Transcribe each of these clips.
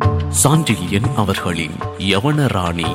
சாண்டில்யன் அவர்களின் யவன ராணி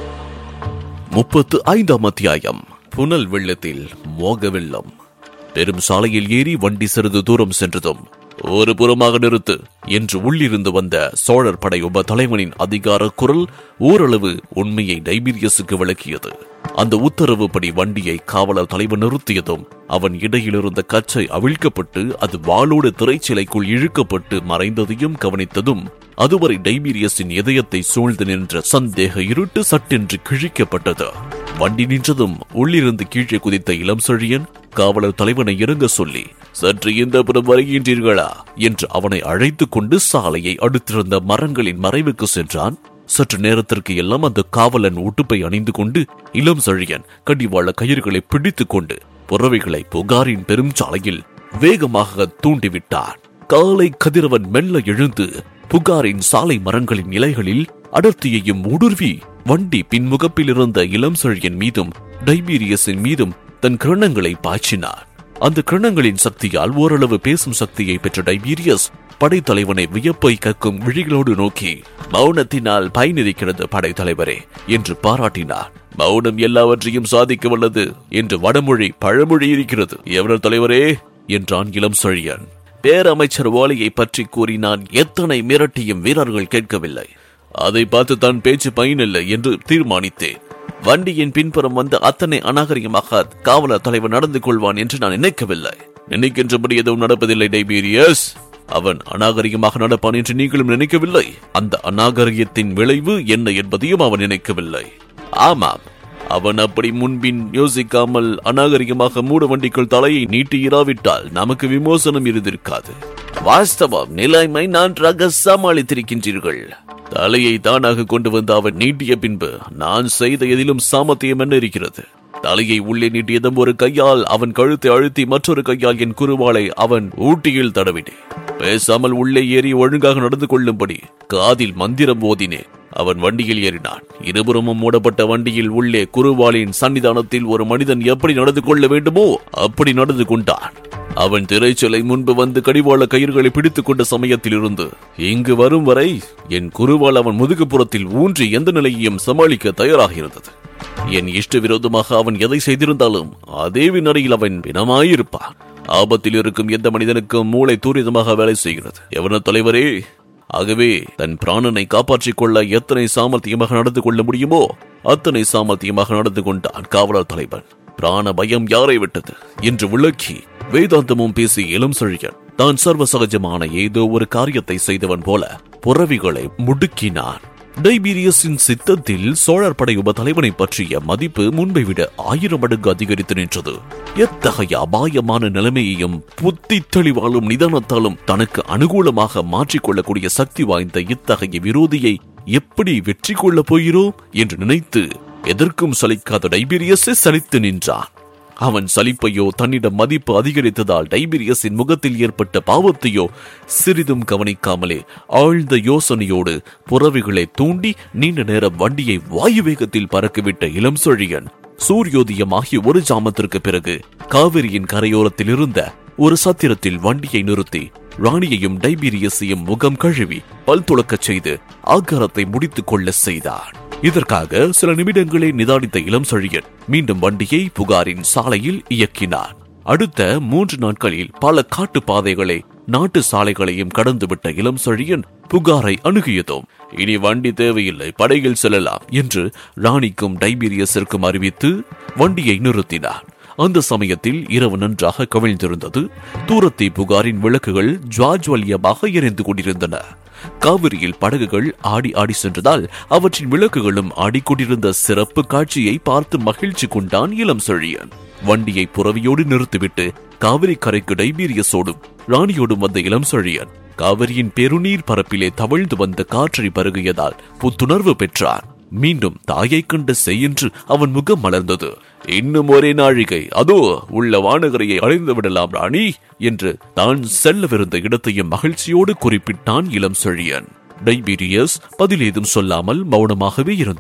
முப்பத்து ஐந்தாம் அத்தியாயம் புனல் வெள்ளத்தில் மோக வெள்ளம் பெரும் சாலையில் ஏறி வண்டி சிறிது தூரம் சென்றதும் ஒரு புறமாக நிறுத்து என்று உள்ளிருந்து வந்த சோழர் படை உப தலைவனின் அதிகார குரல் ஓரளவு உண்மையை டைபீரியஸுக்கு விளக்கியது அந்த உத்தரவுப்படி வண்டியை காவலர் தலைவன் நிறுத்தியதும் அவன் இடையிலிருந்த கச்சை அவிழ்க்கப்பட்டு அது வாளோடு திரைச்சிலைக்குள் இழுக்கப்பட்டு மறைந்ததையும் கவனித்ததும் அதுவரை டைபீரியஸின் இதயத்தை சூழ்ந்து நின்ற சந்தேக இருட்டு சட்டென்று கிழிக்கப்பட்டது வண்டி நின்றதும் உள்ளிருந்து கீழே குதித்த இளம் செழியன் காவலர் தலைவனை இறங்க சொல்லி சற்று இந்த புறம் வருகின்றீர்களா என்று அவனை அழைத்துக் கொண்டு சாலையை அடுத்திருந்த மரங்களின் மறைவுக்கு சென்றான் சற்று நேரத்திற்கு எல்லாம் அந்த காவலன் உட்டுப்பை அணிந்து கொண்டு இளம் செழியன் கடிவாள கயிறுகளை பிடித்துக் கொண்டு புறவைகளை புகாரின் பெரும் சாலையில் வேகமாக தூண்டிவிட்டான் காலை கதிரவன் மெல்ல எழுந்து புகாரின் சாலை மரங்களின் இலைகளில் அடர்த்தியையும் ஊடுருவி வண்டி பின்முகப்பில் இருந்த இளம் செழியன் மீதும் டைபீரியஸின் மீதும் தன் கிரணங்களை பாய்ச்சினார் அந்த கிரணங்களின் சக்தியால் ஓரளவு பேசும் சக்தியை பெற்ற டைபீரியஸ் படைத்தலைவனை வியப்பை கக்கும் விழிகளோடு நோக்கி மௌனத்தினால் பயனிருக்கிறது படைத்தலைவரே என்று பாராட்டினார் மௌனம் எல்லாவற்றையும் சாதிக்க வல்லது என்று வடமொழி பழமொழி இருக்கிறது எவனர் தலைவரே என்றான் இளம் செழியன் பேரமைச்சர் ஓலையை பற்றி கூறி நான் எத்தனை மிரட்டியும் வீரர்கள் கேட்கவில்லை அதை பார்த்து தான் பேச்சு பயனில்லை என்று தீர்மானித்தேன் வண்டியின் பின்புறம் வந்து அத்தனை அநாகரிகமாக காவலர் தலைவர் நடந்து கொள்வான் என்று நான் நினைக்கவில்லை நினைக்கின்றபடி எதுவும் நடப்பதில்லை டைபீரியஸ் அவன் அநாகரிகமாக நடப்பான் என்று நீங்களும் நினைக்கவில்லை அந்த அநாகரிகத்தின் விளைவு என்ன என்பதையும் அவன் நினைக்கவில்லை ஆமாம் அவன் அப்படி முன்பின் யோசிக்காமல் அநாகரிகமாக மூட வண்டிக்குள் தலையை நீட்டி இராவிட்டால் நமக்கு விமோசனம் இருந்திருக்காது வாஸ்தவம் நிலைமை நன்றாக சமாளித்திருக்கின்றீர்கள் தலையை தானாக கொண்டு வந்து அவன் நீட்டிய பின்பு நான் செய்த எதிலும் சாமர்த்தியம் என்ன இருக்கிறது தலையை உள்ளே நீட்டியதும் ஒரு கையால் அவன் கழுத்தை அழுத்தி மற்றொரு கையால் என் குருவாளை அவன் ஊட்டியில் தடவினேன் பேசாமல் உள்ளே ஏறி ஒழுங்காக நடந்து கொள்ளும்படி காதில் மந்திரம் ஓதினேன் அவன் வண்டியில் ஏறினான் இருபுறமும் மூடப்பட்ட வண்டியில் உள்ளே குருவாளின் சன்னிதானத்தில் ஒரு மனிதன் எப்படி நடந்து கொள்ள வேண்டுமோ அப்படி நடந்து கொண்டான் அவன் திரைச்சலை முன்பு வந்து கடிவாள கயிறுகளை பிடித்துக் கொண்ட சமயத்தில் இருந்து இங்கு வரும் வரை என் குருவால் அவன் முதுகுப்புறத்தில் ஊன்றி எந்த நிலையையும் சமாளிக்க தயாராக இருந்தது என் இஷ்ட விரோதமாக அவன் எதை செய்திருந்தாலும் அதே வினரையில் அவன் பிணமாயிருப்பான் ஆபத்தில் இருக்கும் எந்த மனிதனுக்கும் மூளை தூரிதமாக வேலை செய்கிறது எவன தலைவரே ஆகவே தன் பிராணனை காப்பாற்றிக் கொள்ள எத்தனை சாமர்த்தியமாக நடந்து கொள்ள முடியுமோ அத்தனை சாமர்த்தியமாக நடந்து கொண்டான் காவலர் தலைவன் பிராண பயம் யாரை விட்டது என்று விளக்கி வேதாந்தமும் பேசி இளம் செழியன் தான் சர்வ சகஜமான ஏதோ ஒரு காரியத்தை செய்தவன் போல புறவிகளை முடுக்கினான் டைபீரியஸின் சித்தத்தில் சோழர் படை உப தலைவனை பற்றிய மதிப்பு முன்பை விட ஆயிரம் மடங்கு அதிகரித்து நின்றது எத்தகைய அபாயமான நிலைமையையும் புத்தி தெளிவாலும் நிதானத்தாலும் தனக்கு அனுகூலமாக மாற்றிக்கொள்ளக்கூடிய சக்தி வாய்ந்த இத்தகைய விரோதியை எப்படி வெற்றி கொள்ளப் போகிறோம் என்று நினைத்து எதற்கும் சலிக்காத டைபீரியஸை சலித்து நின்றான் அவன் சலிப்பையோ தன்னிடம் மதிப்பு அதிகரித்ததால் டைபீரியஸின் முகத்தில் ஏற்பட்ட பாவத்தையோ சிறிதும் கவனிக்காமலே ஆழ்ந்த யோசனையோடு புறவிகளை தூண்டி நீண்ட நேரம் வண்டியை வாயு வேகத்தில் பறக்கவிட்ட இளம் சொழியன் சூரியோதயமாகி ஒரு ஜாமத்திற்கு பிறகு காவிரியின் கரையோரத்தில் இருந்த ஒரு சத்திரத்தில் வண்டியை நிறுத்தி ராணியையும் டைபீரியஸையும் முகம் கழுவி பல் துளக்கச் செய்து ஆகாரத்தை முடித்துக் கொள்ள செய்தான் இதற்காக சில நிமிடங்களே நிதானித்த இளம் செழியன் மீண்டும் வண்டியை புகாரின் சாலையில் இயக்கினான் அடுத்த மூன்று நாட்களில் பல காட்டு பாதைகளை நாட்டு சாலைகளையும் கடந்துவிட்ட இளம் செழியன் புகாரை அணுகியதும் இனி வண்டி தேவையில்லை படையில் செல்லலாம் என்று ராணிக்கும் டைபீரியஸிற்கும் அறிவித்து வண்டியை நிறுத்தினான் அந்த சமயத்தில் இரவு நன்றாக கவிழ்ந்திருந்தது தூரத்தை புகாரின் விளக்குகள் ஜுவாஜ்வல்யமாக எரிந்து கொண்டிருந்தன காவிரியில் படகுகள் ஆடி ஆடி சென்றதால் அவற்றின் விளக்குகளும் ஆடிக்கொண்டிருந்த சிறப்பு காட்சியை பார்த்து மகிழ்ச்சி கொண்டான் இளம் செழியன் வண்டியை புறவியோடு நிறுத்திவிட்டு காவிரி கரைக்கு டைபீரியஸோடும் ராணியோடும் வந்த இளம் செழியன் காவிரியின் பெருநீர் பரப்பிலே தவழ்ந்து வந்த காற்றை பருகியதால் புத்துணர்வு பெற்றான் மீண்டும் தாயை கண்ட செய்யென்று அவன் முகம் மலர்ந்தது இன்னும் ஒரே நாழிகை அதோ உள்ள வானகரையை அடைந்து விடலாம் ராணி என்று தான் செல்லவிருந்த இடத்தையும் மகிழ்ச்சியோடு குறிப்பிட்டான் இளம் செழியன் டைபீரியஸ் பதில் ஏதும் சொல்லாமல் மௌனமாகவே இருந்தான்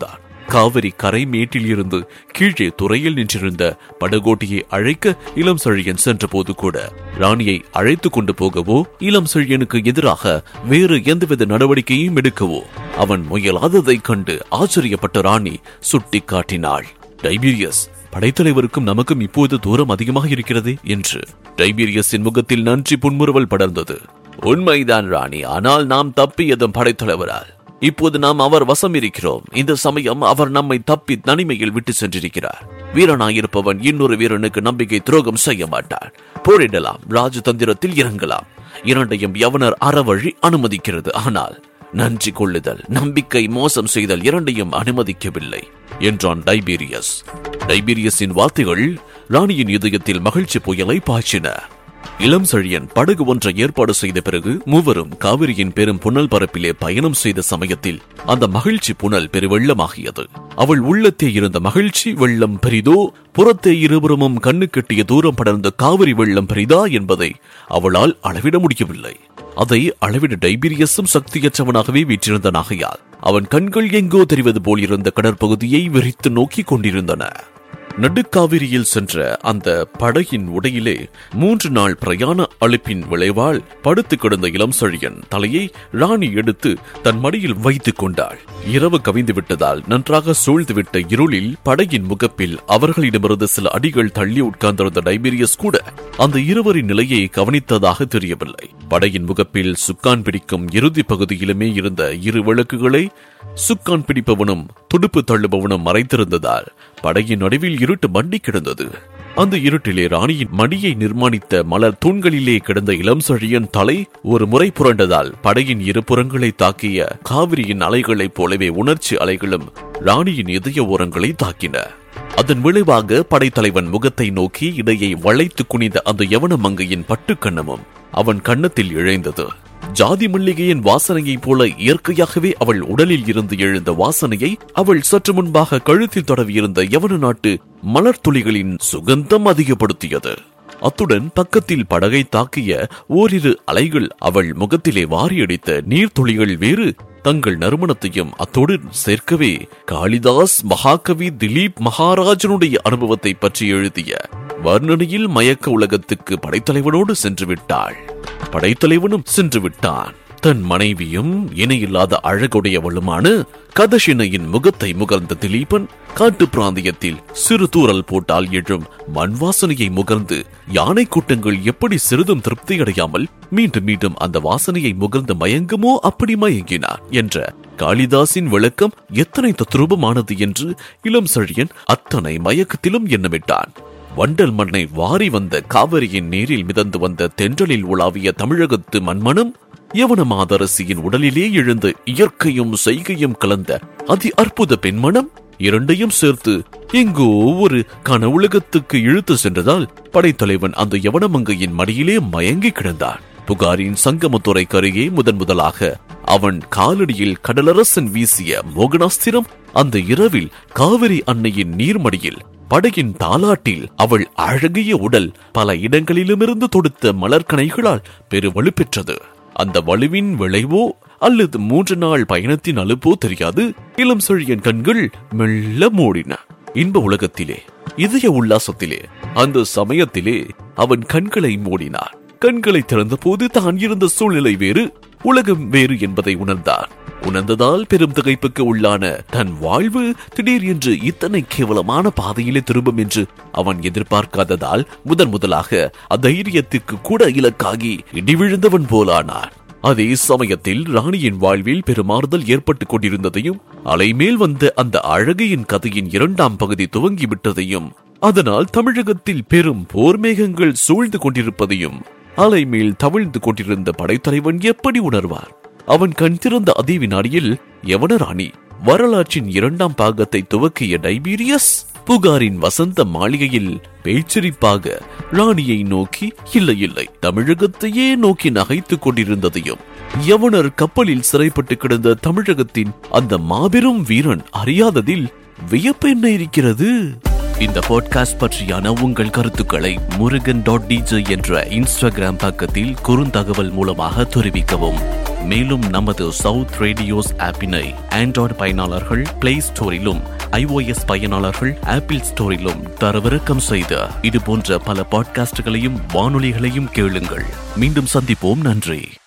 காவிரி கரை மேட்டில் இருந்து கீழே துறையில் நின்றிருந்த படகோட்டியை அழைக்க இளம் செழியன் சென்றபோது கூட ராணியை அழைத்து கொண்டு போகவோ இளம் செழியனுக்கு எதிராக வேறு எந்தவித நடவடிக்கையும் எடுக்கவோ அவன் முயலாததைக் கண்டு ஆச்சரியப்பட்ட ராணி சுட்டி காட்டினாள் டைபீரியஸ் படைத்தலைவருக்கும் நமக்கும் இப்போது தூரம் அதிகமாக இருக்கிறதே என்று டைபீரியஸின் முகத்தில் நன்றி புன்முறுவல் படர்ந்தது உண்மைதான் ராணி ஆனால் நாம் தப்பியதும் படைத்தலைவரால் இப்போது நாம் அவர் வசம் இருக்கிறோம் இந்த சமயம் அவர் நம்மை தப்பி தனிமையில் விட்டு சென்றிருக்கிறார் வீரனாயிருப்பவன் இன்னொரு வீரனுக்கு நம்பிக்கை துரோகம் செய்ய மாட்டான் போரிடலாம் ராஜதந்திரத்தில் இறங்கலாம் இரண்டையும் யவனர் அறவழி அனுமதிக்கிறது ஆனால் நன்றி கொள்ளுதல் நம்பிக்கை மோசம் செய்தல் இரண்டையும் அனுமதிக்கவில்லை என்றான் டைபீரியஸ் டைபீரியஸின் வார்த்தைகள் ராணியின் இதயத்தில் மகிழ்ச்சி புயலை பாய்ச்சின இளம் செழியன் படகு ஒன்றை ஏற்பாடு செய்த பிறகு மூவரும் காவிரியின் பெரும் புனல் பரப்பிலே பயணம் செய்த சமயத்தில் அந்த மகிழ்ச்சி புனல் பெருவெள்ளமாகியது அவள் உள்ளத்தே இருந்த மகிழ்ச்சி வெள்ளம் பெரிதோ புறத்தே இருபுறமும் கண்ணு கெட்டிய தூரம் படர்ந்த காவிரி வெள்ளம் பெரிதா என்பதை அவளால் அளவிட முடியவில்லை அதை அளவிட டைபீரியஸும் சக்தியற்றவனாகவே வீற்றிருந்த நாகையால் அவன் கண்கள் எங்கோ தெரிவது போல் இருந்த கடற்பகுதியை விரித்து நோக்கிக் கொண்டிருந்தன நடுக்காவிரியில் சென்ற அந்த படகின் உடையிலே மூன்று நாள் பிரயாண அழுப்பின் விளைவால் படுத்து கிடந்த இளம் செழியன் தலையை ராணி எடுத்து தன் மடியில் வைத்துக் கொண்டாள் இரவு கவிந்து விட்டதால் நன்றாக சூழ்ந்துவிட்ட இருளில் படகின் முகப்பில் அவர்களிடமிருந்து சில அடிகள் தள்ளி உட்கார்ந்திருந்த டைபீரியஸ் கூட அந்த இருவரின் நிலையை கவனித்ததாக தெரியவில்லை படகின் முகப்பில் சுக்கான் பிடிக்கும் இறுதி பகுதியிலுமே இருந்த இரு விளக்குகளை சுக்கான் பிடிப்பவனும் துடுப்பு தள்ளுபவனும் மறைத்திருந்ததால் படகின் நடுவில் இருட்டு மண்டி கிடந்தது அந்த இருட்டிலே ராணியின் மடியை நிர்மாணித்த மலர் தூண்களிலே கிடந்த இளம் செழியன் தலை ஒரு முறை புரண்டதால் படகின் இரு புறங்களை தாக்கிய காவிரியின் அலைகளைப் போலவே உணர்ச்சி அலைகளும் ராணியின் இதய ஓரங்களை தாக்கின அதன் விளைவாக படைத்தலைவன் முகத்தை நோக்கி இடையை வளைத்து குனிந்த அந்த யவன மங்கையின் பட்டுக்கண்ணமும் அவன் கன்னத்தில் இழைந்தது ஜாதி மல்லிகையின் வாசனையைப் போல இயற்கையாகவே அவள் உடலில் இருந்து எழுந்த வாசனையை அவள் சற்று முன்பாக கழுத்தில் தடவியிருந்த யவன நாட்டு மலர் துளிகளின் சுகந்தம் அதிகப்படுத்தியது அத்துடன் பக்கத்தில் படகை தாக்கிய ஓரிரு அலைகள் அவள் முகத்திலே வாரியடித்த நீர்த்துளிகள் வேறு தங்கள் நறுமணத்தையும் அத்தோடு சேர்க்கவே காளிதாஸ் மகாகவி திலீப் மகாராஜனுடைய அனுபவத்தை பற்றி எழுதிய வர்ணனையில் மயக்க உலகத்துக்கு படைத்தலைவனோடு சென்று விட்டாள் படைத்தலைவனும் சென்று விட்டான் தன் மனைவியும் இணையில்லாத அழகுடையவளுமான கதஷினையின் முகத்தை முகர்ந்த திலீபன் காட்டு பிராந்தியத்தில் சிறு தூறல் போட்டால் எழும் மண் வாசனையை முகர்ந்து யானை கூட்டங்கள் எப்படி சிறிதும் திருப்தி அடையாமல் மீண்டும் மீண்டும் அந்த வாசனையை முகர்ந்து மயங்குமோ அப்படி மயங்கினார் என்ற காளிதாசின் விளக்கம் எத்தனை தத்ரூபமானது என்று இளம் செழியன் அத்தனை மயக்கத்திலும் எண்ணமிட்டான் வண்டல் மண்ணை வாரி வந்த காவிரியின் நீரில் மிதந்து வந்த தென்றலில் உலாவிய தமிழகத்து மண்மணம் யவன மாதரசியின் உடலிலே எழுந்த இயற்கையும் செய்கையும் கலந்த அதி அற்புத பெண்மணம் இரண்டையும் சேர்த்து எங்கோ ஒரு கனவுலகத்துக்கு இழுத்து சென்றதால் படைத்தலைவன் அந்த யவனமங்கையின் மடியிலே மயங்கி கிடந்தான் புகாரின் சங்கமத்துறை கருகே முதன் முதலாக அவன் காலடியில் கடலரசன் வீசிய மோகனாஸ்திரம் அந்த இரவில் காவிரி அன்னையின் நீர்மடியில் படகின் தாலாட்டில் அவள் அழகிய உடல் பல இடங்களிலுமிருந்து தொடுத்த மலர்கணைகளால் பெருவலு பெற்றது அந்த வலுவின் விளைவோ அல்லது மூன்று நாள் பயணத்தின் அலுப்போ தெரியாது இளம் செழியன் கண்கள் மெல்ல மூடின இன்ப உலகத்திலே இதய உல்லாசத்திலே அந்த சமயத்திலே அவன் கண்களை மூடினான் கண்களை திறந்தபோது தான் இருந்த சூழ்நிலை வேறு உலகம் வேறு என்பதை உணர்ந்தார் உணர்ந்ததால் பெரும் திகைப்புக்கு உள்ளான தன் வாழ்வு திடீர் என்று இத்தனை கேவலமான பாதையிலே திரும்பும் என்று அவன் எதிர்பார்க்காததால் முதன் முதலாக அதைரியத்துக்கு கூட இலக்காகி இடி விழுந்தவன் போலானான் அதே சமயத்தில் ராணியின் வாழ்வில் பெருமாறுதல் ஏற்பட்டுக் கொண்டிருந்ததையும் அலைமேல் வந்த அந்த அழகையின் கதையின் இரண்டாம் பகுதி துவங்கிவிட்டதையும் அதனால் தமிழகத்தில் பெரும் போர் மேகங்கள் சூழ்ந்து கொண்டிருப்பதையும் அலைமேல் தவிழ்ந்து கொண்டிருந்த படைத்தலைவன் எப்படி உணர்வார் அவன் கண் திறந்த அதே வினாடியில் யவன ராணி வரலாற்றின் இரண்டாம் பாகத்தை துவக்கிய டைபீரியஸ் புகாரின் வசந்த மாளிகையில் பேச்சரிப்பாக ராணியை நோக்கி இல்லை இல்லை தமிழகத்தையே நோக்கி நகைத்துக் கொண்டிருந்ததையும் யவனர் கப்பலில் சிறைப்பட்டு கிடந்த தமிழகத்தின் அந்த மாபெரும் வீரன் அறியாததில் வியப்பு என்ன இருக்கிறது இந்த பாட்காஸ்ட் பற்றியான உங்கள் கருத்துக்களை முருகன் டாட் டிஜே என்ற இன்ஸ்டாகிராம் பக்கத்தில் குறுந்தகவல் மூலமாக தெரிவிக்கவும் மேலும் நமது சவுத் ரேடியோஸ் ஆப்பினை ஆண்ட்ராய்டு பயனாளர்கள் பிளே ஸ்டோரிலும் ஐஓஎஸ் பயனாளர்கள் ஆப்பிள் ஸ்டோரிலும் தரவிறக்கம் செய்த இது போன்ற பல பாட்காஸ்டுகளையும் வானொலிகளையும் கேளுங்கள் மீண்டும் சந்திப்போம் நன்றி